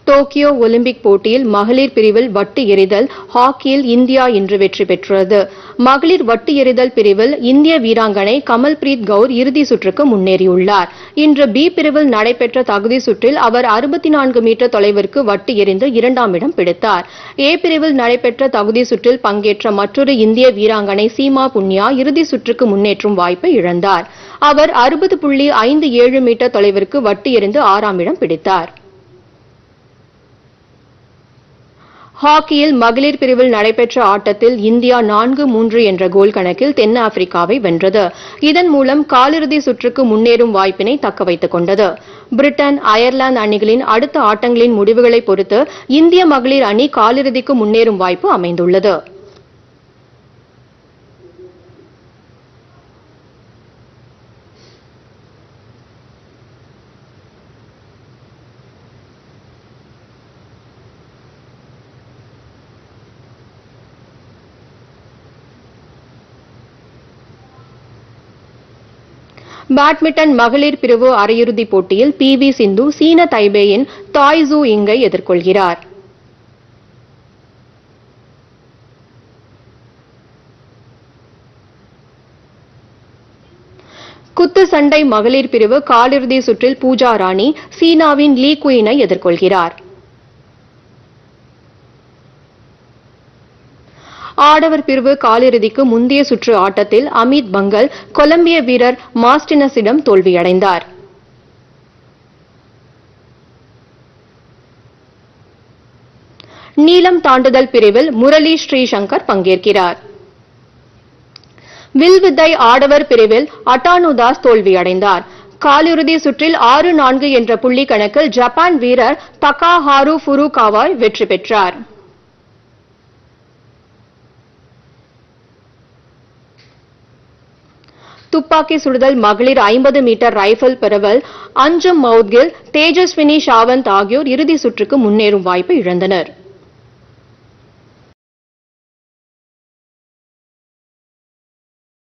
Tokyo Olympic போட்டியில் மகளிர் பிரிவில் வட்டு எறிதல் ஹாக்கியில் இந்தியா இன்று வெற்றி பெற்றது மகளிர் வட்டு எறிதல் பிரிவில் இந்திய வீராங்கனை கமல்பிரீத் கவுர் இறுதி சுற்றுக்கு முன்னேறியுள்ளார் இன்று பி பிரிவில் நடைபெற்ற தகுதி சுற்றில் அவர் அறுபத்தி நான்கு மீட்டர் தொலைவிற்கு வட்டு எறிந்து இரண்டாம் இடம் பிடித்தார் ஏ பிரிவில் நடைபெற்ற தகுதி சுற்றில் பங்கேற்ற மற்றொரு இந்திய வீராங்கனை சீமா புன்யா இறுதி சுற்றுக்கு முன்னேற்றும் வாய்ப்பை இழந்தார் அவர் அறுபது புள்ளி ஐந்து ஏழு மீட்டர் தொலைவிற்கு வட்டு எறிந்து ஆறாம் இடம் பிடித்தார் ஹாக்கியில் மகளிர் பிரிவில் நடைபெற்ற ஆட்டத்தில் இந்தியா நான்கு மூன்று என்ற கோல் கணக்கில் தென்னாப்பிரிக்காவை வென்றது இதன் மூலம் காலிறுதி சுற்றுக்கு முன்னேறும் வாய்ப்பினை தக்க வைத்துக் கொண்டது பிரிட்டன் அயர்லாந்து அணிகளின் அடுத்த ஆட்டங்களின் முடிவுகளை பொறுத்து இந்திய மகளிர் அணி காலிறுதிக்கு முன்னேறும் வாய்ப்பு அமைந்துள்ளது பேட்மிண்டன் மகளிர் பிரிவு அரையிறுதிப் போட்டியில் பி வி சிந்து சீன தைபேயின் தாய் ஜூ இங்கை எதிர்கொள்கிறார் குத்து சண்டை மகளிர் பிரிவு காலிறுதி சுற்றில் பூஜா ராணி சீனாவின் லீ குயினை எதிர்கொள்கிறார் ஆடவர் பிரிவு காலிறுதிக்கு முந்தைய சுற்று ஆட்டத்தில் அமித் பங்கல் கொலம்பிய வீரர் மாஸ்டினஸிடம் தோல்வியடைந்தார் நீளம் தாண்டுதல் பிரிவில் முரளி ஸ்ரீசங்கர் பங்கேற்கிறார் வில்வித்தை ஆடவர் பிரிவில் அட்டானுதாஸ் தோல்வியடைந்தார் காலிறுதி சுற்றில் ஆறு நான்கு என்ற புள்ளி கணக்கில் ஜப்பான் வீரர் தகா ஹாரு ஃபுருகாவாய் வெற்றி பெற்றார் துப்பாக்கி சுடுதல் மகளிர் ஐம்பது மீட்டர் ரைபிள் பிரிவில் அஞ்சும் மவுத்கில் தேஜஸ்வினி ஷாவந்த் ஆகியோர் இறுதி சுற்றுக்கு முன்னேறும் வாய்ப்பை இழந்தனர்